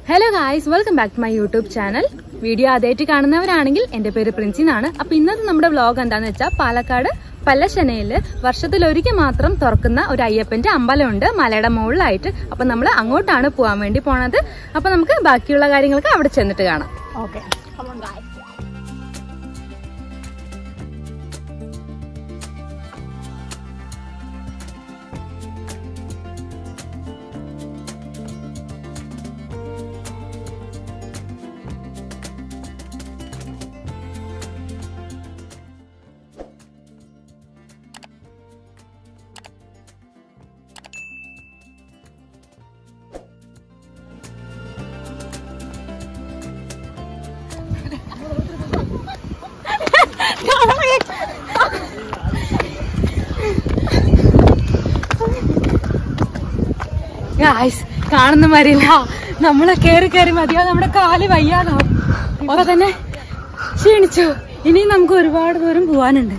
hello guys welcome back to my YouTube channel video ആദ്യമായിട്ട് കാണുന്നവരാണെങ്കിൽ എന്റെ പേര് പ്രിൻസി എന്നാണ് അപ്പൊ ഇന്നത്തെ നമ്മുടെ വ്ലോഗ് എന്താന്ന് വെച്ചാൽ പാലക്കാട് പല്ലശനയില് വർഷത്തിലൊരിക്കൽ മാത്രം തുറക്കുന്ന ഒരു അയ്യപ്പന്റെ അമ്പലമുണ്ട് മലയുടെ മുകളിലായിട്ട് അപ്പൊ നമ്മൾ അങ്ങോട്ടാണ് പോകാൻ വേണ്ടി പോണത് അപ്പൊ നമുക്ക് ബാക്കിയുള്ള കാര്യങ്ങൾക്ക് അവിടെ ചെന്നിട്ട് കാണാം ഓക്കെ ഗായ്സ് കാണുന്ന മാതിരില്ല നമ്മളെ കയറി കയറി മതിയോ നമ്മുടെ കാല് വയ്യാതാവും ഇപ്പൊ തന്നെ ക്ഷീണിച്ചു ഇനിയും നമുക്ക് ഒരുപാട് ദൂരം പോവാനുണ്ട്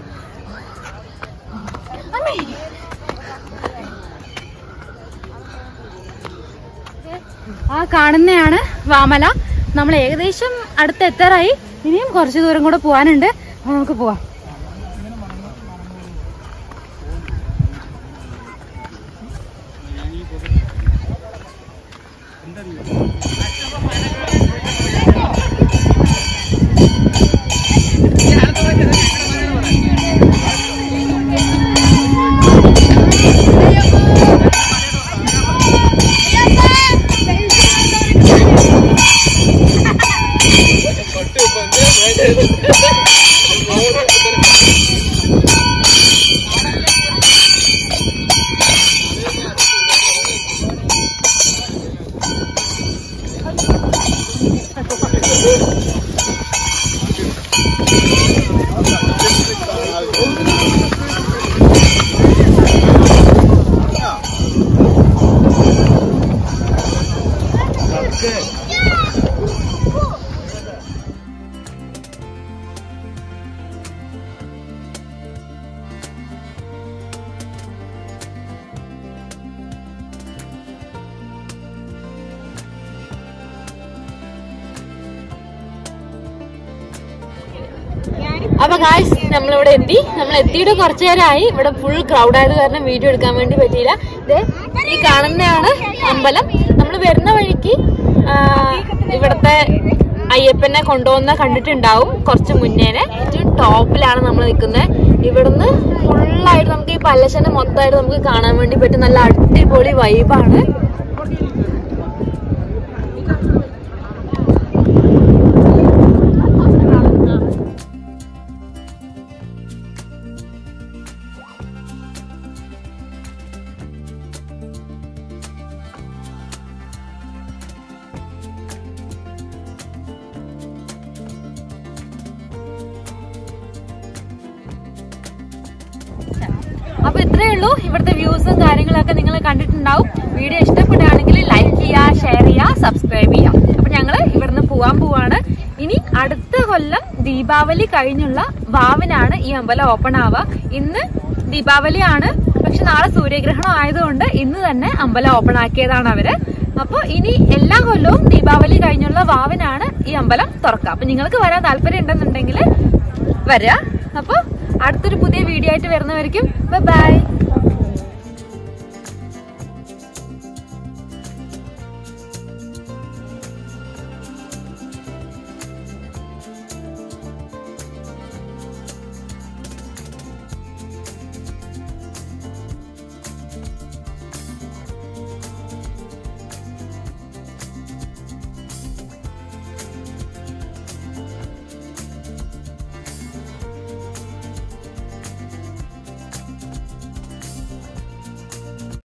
ആ കാണുന്നതാണ് വാമല നമ്മൾ ഏകദേശം അടുത്ത് എത്താറായി ഇനിയും കുറച്ച് ദൂരം കൂടെ പോവാനുണ്ട് അപ്പൊ നമുക്ക് പോവാം അപ്പൊ ഗായ്സ് നമ്മളിവിടെ എത്തി നമ്മൾ എത്തിയിട്ട് കുറച്ചു നേരമായി ഇവിടെ ഫുൾ ക്രൗഡ് ആയത് കാരണം വീഡിയോ എടുക്കാൻ വേണ്ടി പറ്റിയില്ല ദേ ഈ കാണുന്നതാണ് അമ്പലം നമ്മൾ വരുന്ന വഴിക്ക് ആ, ഇവിടത്തെ അയ്യപ്പനെ കൊണ്ടുപോകുന്ന കണ്ടിട്ടുണ്ടാവും കുറച്ച് മുന്നേനെ ഏറ്റവും ടോപ്പിലാണ് നമ്മൾ നിൽക്കുന്നത് ഇവിടുന്ന് ഫുള്ളായിട്ട് നമുക്ക് ഈ പല്ലശനെ മൊത്തമായിട്ട് നമുക്ക് കാണാൻ വേണ്ടി പറ്റും നല്ല അടിപൊളി വൈബാണ് അപ്പൊ ഇത്രയേ ഉള്ളൂ ഇവിടുത്തെ വ്യൂസും കാര്യങ്ങളൊക്കെ നിങ്ങൾ കണ്ടിട്ടുണ്ടാവും വീഡിയോ ഇഷ്ടപ്പെടുകയാണെങ്കിൽ ലൈക്ക് ചെയ്യുക ഷെയർ ചെയ്യുക സബ്സ്ക്രൈബ് ചെയ്യുക അപ്പൊ ഞങ്ങള് ഇവിടുന്ന് പോവാൻ പോവാണ് ഇനി അടുത്ത കൊല്ലം ദീപാവലി കഴിഞ്ഞുള്ള വാവിനാണ് ഈ അമ്പലം ഓപ്പൺ ആവുക ഇന്ന് ദീപാവലിയാണ് പക്ഷെ നാളെ സൂര്യഗ്രഹണം ആയതുകൊണ്ട് ഇന്ന് തന്നെ അമ്പലം ഓപ്പൺ ആക്കിയതാണ് അവര് അപ്പൊ ഇനി എല്ലാ കൊല്ലവും ദീപാവലി കഴിഞ്ഞുള്ള വാവിനാണ് ഈ അമ്പലം തുറക്കുക അപ്പൊ നിങ്ങൾക്ക് വരാൻ താല്പര്യം ഉണ്ടെന്നുണ്ടെങ്കിൽ വരിക അപ്പൊ അടുത്തൊരു പുതിയ വീഡിയോ ആയിട്ട് വരുന്നവരിക്കും ബൈ